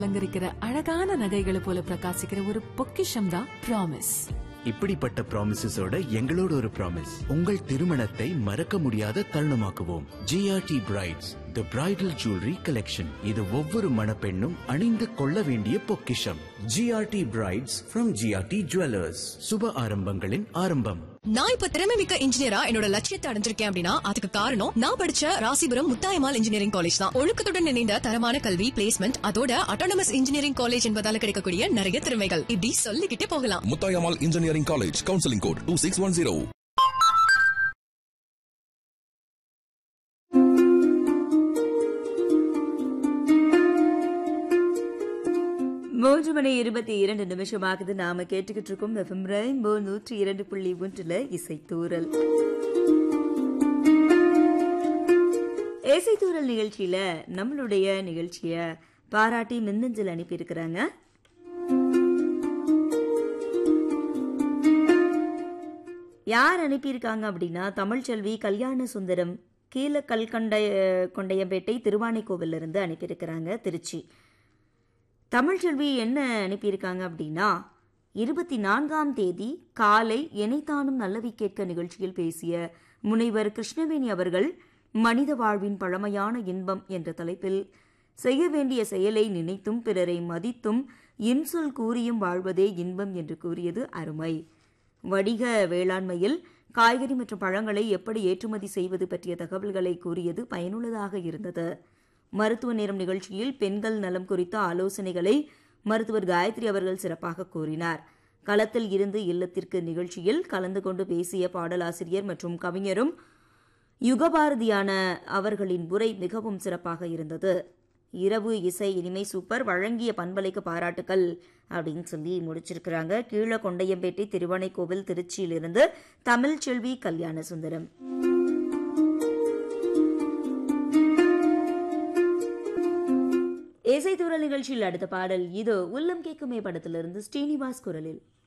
அலங்கரிக்கிற அழகான நகைகளை போல பிரகாசிக்கிற ஒரு பொக்கிஷம் தான் ப்ராமிஸ் இப்படிப்பட்ட ப்ராமிசஸோட எங்களோட ஒரு ப்ராமிஸ் உங்கள் திருமணத்தை மறக்க முடியாத தருணமாக்குவோம் GRT brides the bridal jewellery collection இது ஒவ்வொரு மணப்பெண்ணும் அணிந்து கொள்ள வேண்டிய பொக்கிஷம் GRT brides from GRT jewellers சுப ஆரம்பங்களின் ஆரம்பம் நான் இப்ப திறமை மிக்க இன்ஜினியரா என்னோட லட்சியத்தை அடைஞ்சிருக்கேன் அப்படின்னா அதுக்கு காரணம் நான் படிச்ச ராசிபுரம் முத்தாயமால் இன்ஜினியரிங் காலேஜ் தான் ஒழுக்கத்துடன் இணைந்த தரமான கல்வி பிளேஸ்மெண்ட் அதோட அட்டானமஸ் இன்ஜினியரிங் காலேஜ் என்பதால கிடைக்கக்கூடிய நிறைய திறமைகள் இப்படி சொல்லிக்கிட்டே போகலாம் Muthayammal engineering college counselling code two six one zero மூன்று மணி இருபத்தி இரண்டு நிமிஷமாகுது நாம கேட்டுக்கிட்டு இருக்கோம் எஃப்எம் ரெயின்போ நூற்றி இரண்டு புள்ளி ஒன்றுல இசைத்தூரல் இசைத்தூரல் நிகழ்ச்சியில நம்மளுடைய நிகழ்ச்சிய பாராட்டி மின்னஞ்சல் அனுப்பியிருக்கிறாங்க யார் அனுப்பியிருக்காங்க அப்படின்னா தமிழ்ச்செல்வி கல்யாண சுந்தரம் கீழ கல்கண்டைய கொண்டையம்பேட்டை திருவானைக்கோவில்ல இருந்து அனுப்பியிருக்கிறாங்க திருச்சி தமிழ்ச்செல்வி என்ன அனுப்பியிருக்காங்க அப்படின்னா இருபத்தி நான்காம் தேதி காலை எனைத்தானும் நல்லவி கேட்க நிகழ்ச்சியில் பேசிய முனைவர் கிருஷ்ணவேணி அவர்கள் மனித வாழ்வின் பழமையான இன்பம் என்ற தலைப்பில் செய்ய வேண்டிய செயலை நினைத்தும் பிறரை மதித்தும் இன்சொல் கூறியும் வாழ்வதே இன்பம் என்று கூறியது அருமை வணிக வேளாண்மையில் காய்கறி மற்றும் பழங்களை எப்படி ஏற்றுமதி செய்வது பற்றிய தகவல்களை கூறியது பயனுள்ளதாக இருந்தது மருத்துவ நேரம் நிகழ்ச்சியில் பெண்கள் நலம் குறித்த ஆலோசனைகளை மருத்துவர் காயத்ரி அவர்கள் சிறப்பாக கூறினார் களத்தில் இருந்து இல்லத்திற்கு நிகழ்ச்சியில் கலந்து கொண்டு பேசிய பாடலாசிரியர் மற்றும் கவிஞரும் யுகபாரதியான அவர்களின் உரை மிகவும் சிறப்பாக இருந்தது இரவு இசை இனிமை சூப்பர் வழங்கிய பண்பலைக்கு பாராட்டுக்கள் அப்படின்னு சொல்லி முடிச்சிருக்கிறாங்க கீழ கொண்டையம்பேட்டை திருவானைக்கோவில் திருச்சியிலிருந்து தமிழ்ச்செல்வி கல்யாண சுந்தரம் இசைத்தூரல் நிகழ்ச்சியில் அடுத்த பாடல் இதோ உள்ளம் கேட்குமே படத்திலிருந்து ஸ்ரீனிவாஸ் குரலில்